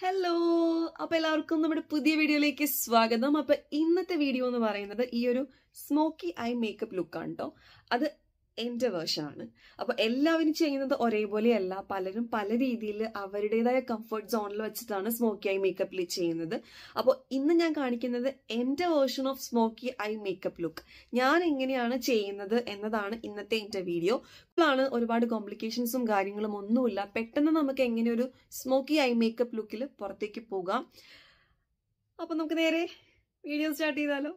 hello അപ്പൊ എല്ലാവർക്കും നമ്മുടെ പുതിയ വീഡിയോയിലേക്ക് സ്വാഗതം അപ്പൊ ഇന്നത്തെ വീഡിയോ എന്ന് പറയുന്നത് ഈ ഒരു സ്മോക്കി ഐ മേക്കപ്പ് ലുക്കാണ് കേട്ടോ അത് എന്റെ വേർഷൻ ആണ് അപ്പൊ എല്ലാവരും ചെയ്യുന്നത് ഒരേപോലെയല്ല പലരും പല രീതിയിൽ അവരുടേതായ കംഫർട്ട് സോണിൽ വെച്ചിട്ടാണ് സ്മോക്കി ഐ മേക്കപ്പിൽ ചെയ്യുന്നത് അപ്പോൾ ഇന്ന് ഞാൻ കാണിക്കുന്നത് എന്റെ version of smoky eye makeup look ഞാൻ എങ്ങനെയാണ് ചെയ്യുന്നത് എന്നതാണ് ഇന്നത്തെ എന്റെ വീഡിയോ ആണ് ഒരുപാട് കോംപ്ലിക്കേഷൻസും കാര്യങ്ങളും ഒന്നുമില്ല പെട്ടെന്ന് നമുക്ക് എങ്ങനെ ഒരു സ്മോക്കി ഐ മേക്കപ്പ് ലുക്കിൽ പുറത്തേക്ക് പോകാം അപ്പൊ നമുക്ക് നേരെ വീഡിയോ സ്റ്റാർട്ട് ചെയ്താലോ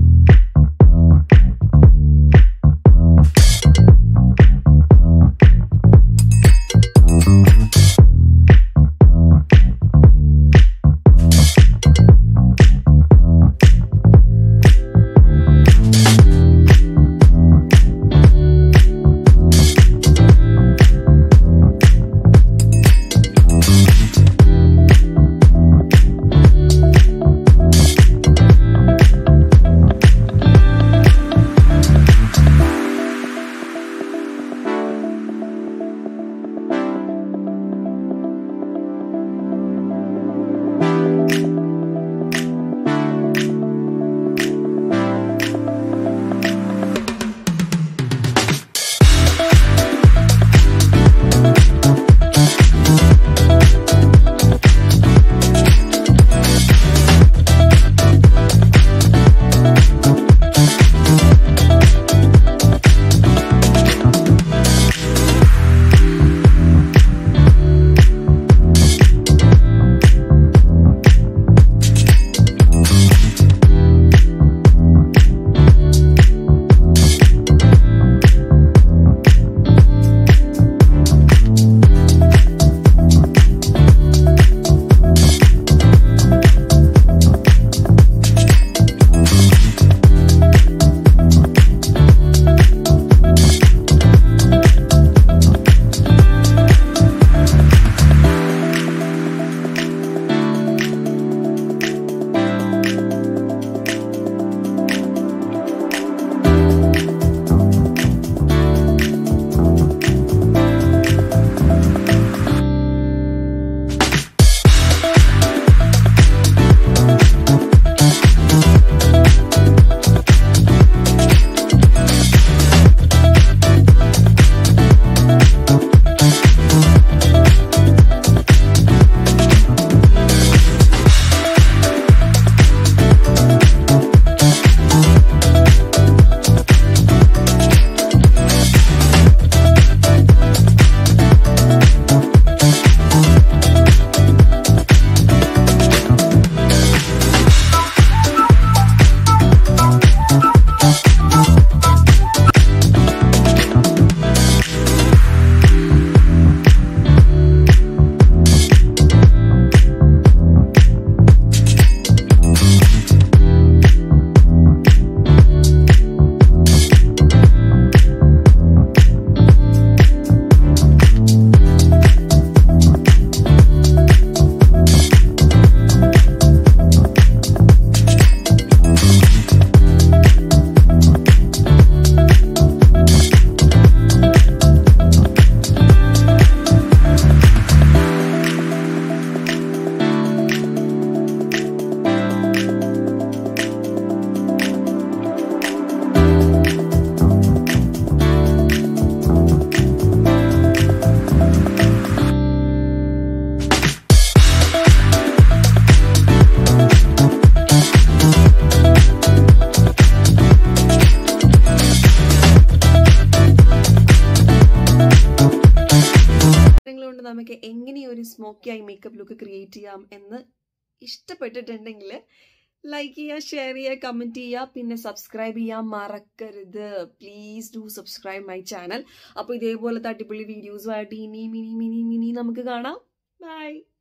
കൊണ്ട് നമുക്ക് എങ്ങനെ ഒരു സ്മോക്കി ആയി മേക്കപ്പ് ലുക്ക് ക്രിയേറ്റ് ചെയ്യാം എന്ന് ഇഷ്ടപ്പെട്ടിട്ടുണ്ടെങ്കിൽ ലൈക്ക് ചെയ്യുക ഷെയർ ചെയ്യുക കമൻറ്റ് ചെയ്യുക പിന്നെ സബ്സ്ക്രൈബ് ചെയ്യാൻ മറക്കരുത് please do subscribe my channel അപ്പോൾ ഇതേപോലത്തെ അടിപൊളി വീഡിയോസുമായിട്ട് ഇനി മിനി മിനി മിനി നമുക്ക് കാണാം ബൈ